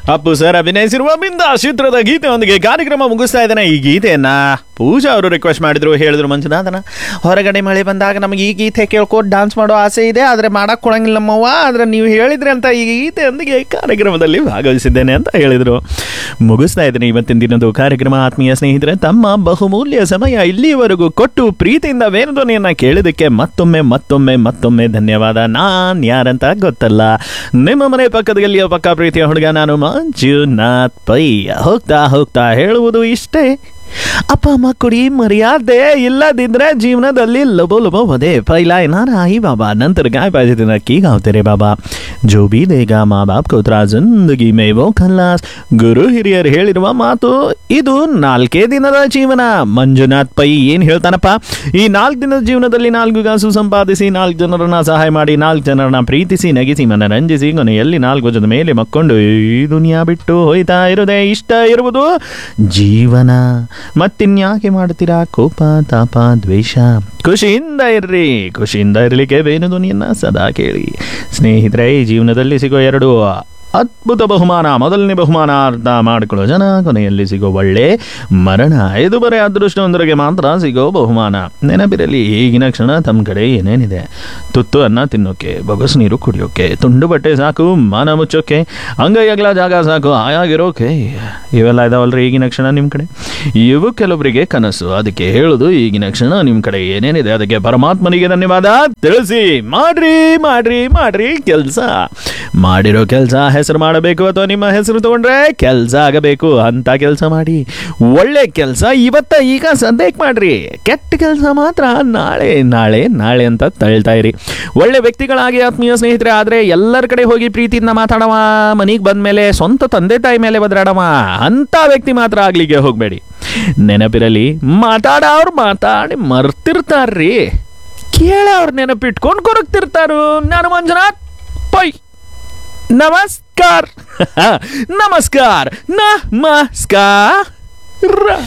Appu sir ಅಭಿನಯಿಸಿರುವ ಬಿಂದ ಚಿತ್ರದ ಗೀತೆಯೊಂದಿಗೆ ಕಾರ್ಯಕ್ರಮ ಮುಗಿಸ್ತಾ ಇದ್ದಾನೆ ಈ ಗೀತೆಯನ್ನ ಪೂಜಾ ಅವರು ರಿಕ್ವೆಸ್ಟ್ ಮಾಡಿದ್ರು ಹೇಳಿದ್ರು ಮಂಜುನಾಥನ ಹೊರಗಡೆ ಮಳೆ ಬಂದಾಗ ನಮಗೆ ಈ ಗೀತೆ ಕೇಳ್ಕೊಂಡು ಡಾನ್ಸ್ ಮಾಡೋ ಆಸೆ ಇದೆ ಆದರೆ ಮಾಡಕ್ ಕೊಡಂಗಿಲ್ಲ ನಮ್ಮವ್ವ ಆದ್ರೆ ನೀವು ಹೇಳಿದ್ರಿ ಅಂತ ಈ ಗೀತೆಯೊಂದಿಗೆ ಕಾರ್ಯಕ್ರಮದಲ್ಲಿ ಭಾಗವಹಿಸಿದ್ದೇನೆ ಅಂತ ಹೇಳಿದರು ಮುಗಿಸ್ತಾ ಇದ್ದೀನಿ ಇವತ್ತಿನ ದಿನದ ಕಾರ್ಯಕ್ರಮ ಆತ್ಮೀಯ ಸ್ನೇಹಿತರೆ ತಮ್ಮ ಬಹುಮೂಲ್ಯ ಸಮಯ ಇಲ್ಲಿಯವರೆಗೂ ಕೊಟ್ಟು ಪ್ರೀತಿಯಿಂದ ವೇಣುಧ್ವನಿಯನ್ನ ಕೇಳಿದಕ್ಕೆ ಮತ್ತೊಮ್ಮೆ ಮತ್ತೊಮ್ಮೆ ಮತ್ತೊಮ್ಮೆ ಧನ್ಯವಾದ ನಾನ್ ಯಾರಂತ ಗೊತ್ತಲ್ಲ ನಿಮ್ಮ ಮನೆ ಪಕ್ಕದ ಗಲ್ಲಿಯ ಪಕ್ಕ ಪ್ರೀತಿಯ ಹುಡುಗ ನಾನು ಮಂಜುನಾಥ್ ಪೈ ಹೋಗ್ತಾ ಹೋಗ್ತಾ ಹೇಳುವುದು ಇಷ್ಟೇ ಅಪ್ಪ ಅಮ್ಮ ಕುಡಿ ಮರ್ಯಾದೆ ಇಲ್ಲದಿದ್ರೆ ಜೀವನದಲ್ಲಿ ಲಬೋ ಲಬೋ ವದೆ ಪೈಲ ಏನಾರ ಆಯಿ ಬಾಬಾ ನಂತರ गाय पाहिजे तेरा की गाव तेरे बाबा जो भी देगा ಮಾ ಬಾಪ್ ಕೋತ್ರ ಜಿಂದಗಿ ಮೇ ವೋ ಖಲ್ಲಾಸ್ ಗುರು ಹಿರಿಯರು ಹೇಳಿರುವ ಮಾತು ಇದು ನಾಲ್ಕೇ ದಿನದ ಜೀವನ ಮಂಜುನಾಥ್ ಪೈ ಏನ್ ಹೇಳ್ತಾನಪ್ಪ ಈ ನಾಲ್ಕು ದಿನದ ಜೀವನದಲ್ಲಿ ನಾಲ್ಕು ಕಾಸು ಸಂಪಾದಿಸಿ ನಾಲ್ಕು ಜನರನ್ನ ಸಹಾಯ ಮಾಡಿ ನಾಲ್ಕು ಜನರನ್ನ ಪ್ರೀತಿಸಿ ನಗಿಸಿ ಮನರಂಜಿಸಿ ಕೊನೆಯಲ್ಲಿ ನಾಲ್ಕು ಜನ ಮೇಲೆ ಮಕ್ಕೊಂಡು ಈ ದುನಿಯಾ ಬಿಟ್ಟು ಹೋಯ್ತಾ ಇರೋದೇ ಇಷ್ಟ ಇರುವುದು ಜೀವನ ಮತ್ತಿನ್ಯಾಕೆ ಮಾಡ್ತೀರಾ ಕೋಪ ತಾಪ ದ್ವೇಷ ಖುಷಿಯಿಂದ ಇರ್ರಿ ಖುಷಿಯಿಂದ ಇರಲಿಕ್ಕೆ ಬೇನು ಧ್ವನಿಯನ್ನ ಸದಾ ಕೇಳಿ ಸ್ನೇಹಿತರೆ ಈ ಜೀವನದಲ್ಲಿ ಸಿಗೋ ಎರಡು ಅದ್ಭುತ ಬಹುಮಾನ ಮೊದಲನೇ ಬಹುಮಾನ ಅರ್ಥ ಮಾಡಿಕೊಳ್ಳೋ ಜನ ಕೊನೆಯಲ್ಲಿ ಸಿಗೋ ಒಳ್ಳೆ ಮರಣ ಇದು ಬರೀ ಅದೃಷ್ಟವಂತರಿಗೆ ಮಾತ್ರ ಸಿಗೋ ಬಹುಮಾನ ನೆನಪಿರಲಿ ಈಗಿನ ಕ್ಷಣ ತಮ್ಮ ಕಡೆ ಏನೇನಿದೆ ತುತ್ತು ಅನ್ನ ತಿನ್ನೋಕೆ ಬೊಗಸ್ ನೀರು ಕುಡಿಯೋಕೆ ತುಂಡು ಬಟ್ಟೆ ಸಾಕು ಮಾನ ಮುಚ್ಚೋಕೆ ಅಂಗೈ ಅಗಲ ಜಾಗ ಸಾಕು ಆಯಾಗಿರೋಕೆ ಇವೆಲ್ಲ ಇದಾವಲ್ರಿ ಈಗಿನ ಕ್ಷಣ ನಿಮ್ಮ ಕಡೆ ಇವು ಕೆಲವರಿಗೆ ಕನಸು ಅದಕ್ಕೆ ಹೇಳುದು ಈಗಿನ ಕ್ಷಣ ನಿಮ್ಮ ಕಡೆ ಏನೇನಿದೆ ಅದಕ್ಕೆ ಪರಮಾತ್ಮನಿಗೆ ಧನ್ಯವಾದ ತಿಳಿಸಿ ಮಾಡ್ರಿ ಮಾಡ್ರಿ ಮಾಡ್ರಿ ಕೆಲಸ ಮಾಡಿರೋ ಕೆಲಸ ಹೆಸರು ಮಾಡಬೇಕು ಅಥವಾ ನಿಮ್ಮ ಹೆಸರು ತಗೊಂಡ್ರೆ ಕೆಲಸ ಆಗಬೇಕು ಅಂತ ಕೆಲಸ ಮಾಡಿ ಒಳ್ಳೆ ಕೆಲಸ ಇವತ್ತ ಈಗ ಸದ್ಯಕ್ಕೆ ಮಾಡ್ರಿ ಕೆಟ್ಟ ಕೆಲಸ ಮಾತ್ರ ನಾಳೆ ನಾಳೆ ನಾಳೆ ಅಂತ ತಳ್ತಾ ಇರಿ ಒಳ್ಳೆ ವ್ಯಕ್ತಿಗಳಾಗಿ ಆತ್ಮೀಯ ಸ್ನೇಹಿತರೆ ಆದರೆ ಎಲ್ಲರ ಕಡೆ ಹೋಗಿ ಪ್ರೀತಿಯಿಂದ ಮಾತಾಡವ ಮನೆಗೆ ಬಂದ್ಮೇಲೆ ಸ್ವಂತ ತಂದೆ ತಾಯಿ ಮೇಲೆ ಬದಲಾಡವ ಅಂತ ವ್ಯಕ್ತಿ ಮಾತ್ರ ಆಗ್ಲಿಕ್ಕೆ ಹೋಗಬೇಡಿ ನೆನಪಿರಲಿ ಮಾತಾಡೋರು ಮಾತಾಡಿ ಮರ್ತಿರ್ತಾರ್ರಿ ಕೇಳೋರು ನೆನಪಿಟ್ಕೊಂಡು ಕೊರಗ್ತಿರ್ತಾರು ನಾನು ಮಂಜುನಾಥ್ ಪೈ ನಮಸ್ಕಾರ ನಮಸ್ಕಾರ ನಮಸ್ಕಾರ